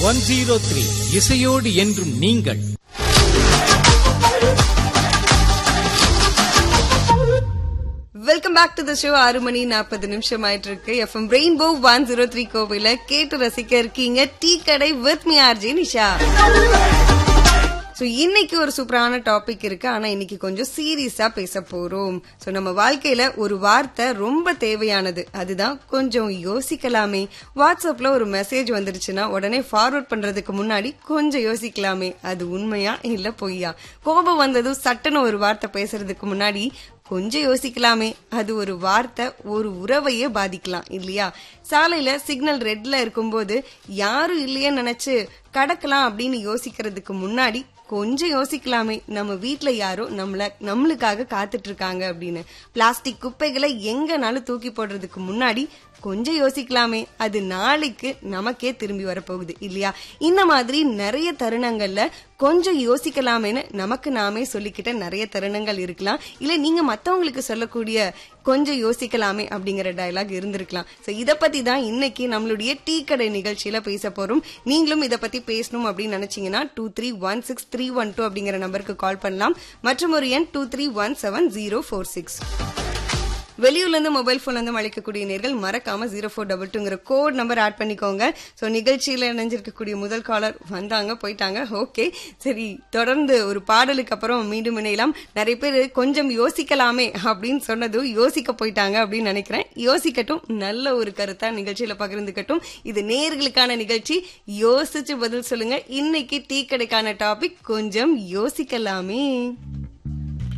one zero three இசையோடு என்றும் நீங்கள் welcome back to the show ஆறு மணி நாற்பது நிமிஷம் ஆயிட்டு இருக்கு FM rainbow one zero three கோவில கேட்டு ரசிக்க இருக்கீங்க டீ கடை with me RJ Nisha so இன்னைக்கு ஒரு சூப்பரான டாபிக் இருக்கு ஆனா இன்னைக்கு கொஞ்சம் சீரியஸா பேச போறோம் ஸோ நம்ம வாழ்க்கையில ஒரு வார்த்தை ரொம்ப தேவையானது அதுதான் கொஞ்சம் யோசிக்கலாமே வாட்ஸ்அப்ல ஒரு மெசேஜ் வந்துருச்சுன்னா உடனே ஃபார்வர்ட் பண்றதுக்கு முன்னாடி கொஞ்சம் யோசிக்கலாமே அது உண்மையா இல்ல பொய்யா கோபம் வந்ததும் சட்டுன்னு ஒரு வார்த்தை பேசுறதுக்கு முன்னாடி கொஞ்சம் யோசிக்கலாமே அது ஒரு வார்த்தை ஒரு உறவையே பாதிக்கலாம் இல்லையா சாலையில சிக்னல் ரெட்ல இருக்கும்போது யாரும் இல்லையேன்னு நினைச்சு கடக்கலாம் அப்படின்னு யோசிக்கிறதுக்கு முன்னாடி கொஞ்சம் யோசிக்கலாமே நம்ம வீட்ல யாரோ நம்மள நம்மளுக்காக காத்துட்டு இருக்காங்க அப்படின்னு பிளாஸ்டிக் குப்பைகளை எங்கனாலும் தூக்கி போடுறதுக்கு முன்னாடி கொஞ்சம் யோசிக்கலாமே அது நாளைக்கு நமக்கே திரும்பி வரப்போகுது இல்லையா இந்த மாதிரி நிறைய தருணங்கள்ல கொஞ்சம் யோசிக்கலாமேன்னு நமக்கு நாமே சொல்லிக்கிட்ட நிறைய தருணங்கள் இருக்கலாம் இல்ல நீங்க மத்தவங்களுக்கு சொல்லக்கூடிய கொஞ்சம் யோசிக்கலாமே அப்படிங்கிற டயலாக் இருந்திருக்கலாம் சோ இத பத்தி தான் இன்னைக்கு நம்மளுடைய டீ கடை நிகழ்ச்சியில பேச போறோம் நீங்களும் இத பத்தி பேசணும் அப்படின்னு நினைச்சீங்கன்னா two three one six three one two அப்படிங்கிற நம்பருக்கு கால் பண்ணலாம் மற்றும் ஒரு எண் two three one seven zero four six வெளியூர்ல இருந்து மொபைல் போன்ல இருந்து அழைக்கக்கூடிய நேர்கள் மறக்காம ஜீரோ ஃபோர் டபுள் டூங்கிற கோட் நம்பர் ஆட் பண்ணிக்கோங்க ஸோ நிகழ்ச்சியில இணைஞ்சிருக்கக்கூடிய முதல் காலர் வந்தாங்க போயிட்டாங்க ஓகே சரி தொடர்ந்து ஒரு பாடலுக்கு அப்புறம் மீண்டும் இணையலாம் நிறைய பேர் கொஞ்சம் யோசிக்கலாமே அப்படின்னு சொன்னதும் யோசிக்க போயிட்டாங்க அப்படின்னு நினைக்கிறேன் யோசிக்கட்டும் நல்ல ஒரு கருத்தா நிகழ்ச்சியில பகிர்ந்துக்கட்டும் இது நேர்களுக்கான நிகழ்ச்சி யோசிச்சு பதில் சொல்லுங்க இன்னைக்கு டீ கடைக்கான டாபிக் கொஞ்சம் யோசிக்கலாமே